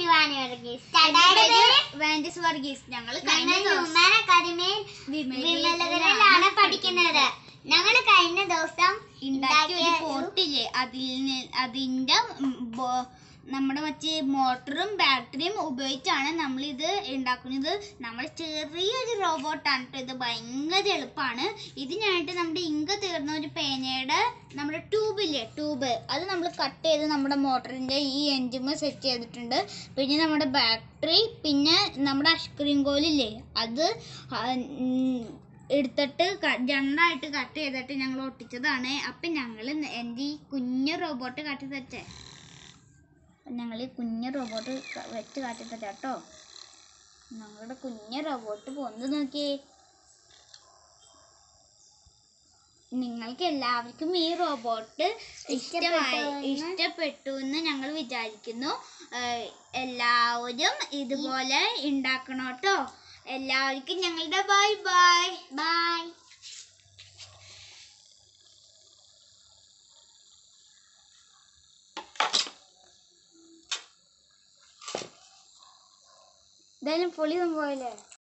ശിവാനി വർഗീസ് ചേട്ടായുടെ പേര് വാൻഡിസ് വർഗീസ് ഞങ്ങൾ കഴിഞ്ഞ ഞങ്ങൾ ദിവസം ഹ്യൂമൻ അക്കാദമിയിൽ വിമലകരയിലാണ് പഠിക്കുന്നത് ഞങ്ങൾ കഴിഞ്ഞ ദിവസം ഉണ്ടാക്കിയ ഒരു ഉണ്ടാക്കിയ ഒരു- പോട്ടില്ലേ അതിൽ നി- അതിന്റെ ഉം ബോ- നമ്മുടെ മറ്റേ മോട്ടറും ബാറ്ററിയും ഉപയോഗിച്ചാണ് നമ്മൾ ഇത് ഉണ്ടാക്കുന്നത് നമ്മൾ ചെറിയൊരു റോബോട്ടാണ് കേട്ടോ ഇത് ഭയങ്കര എളുപ്പമാണ് ഇതിനായിട്ട് നമ്മുടെ ഇങ്ക തീർന്ന ഒരു പേനയുടെ നമ്മുടെ ട്യൂബില്ലേ ട്യൂബ് അത് നമ്മൾ കട്ട് ചെയ്ത് നമ്മുടെ മോട്ടറിന്റെ ഈ എൻജിമ് സെറ്റ് ചെയ്തിട്ടുണ്ട് പിന്നെ നമ്മുടെ ബാറ്ററി പിന്നെ നമ്മുടെ ഐസ്ക്രീം കോലില്ലേ അത് ആ, ഉം, എടുത്തിട്ട് ക- രണ്ടായിട്ട് കട്ട് ചെയ്തിട്ട് ഞങ്ങൾ ഒട്ടിച്ചതാണ് അപ്പം ഞങ്ങൾ എൻ്റെ ഈ കുഞ്ഞു റോബോട്ട് കാട്ടി തച്ചേ ഞങ്ങൾ ഈ കുഞ്ഞു റോബോട്ട് വെച്ച് കാട്ടി തരാം കേട്ടോ ഞങ്ങളുടെ കുഞ്ഞു റോബോട്ട് പോന്ന് നോക്കിയേ നിങ്ങൾക്ക് എല്ലാവർക്കും ഈ റോബോട്ട് ഇഷ്ടമായി ഇഷ്ടപ്പെട്ടു എന്ന് ഇഷ്ടപ്പെട്ടു എന്ന് ഞങ്ങൾ വിചാരിക്കുന്നു ഏഹ് എല്ലാവരും ഇതുപോലെ ഉണ്ടാക്കണം കേട്ടോ എല്ലാവർക്കും ഞങ്ങളുടെ ബൈ ബൈ ബൈ എന്തായാലും പൊളി സംഭവല്ലേ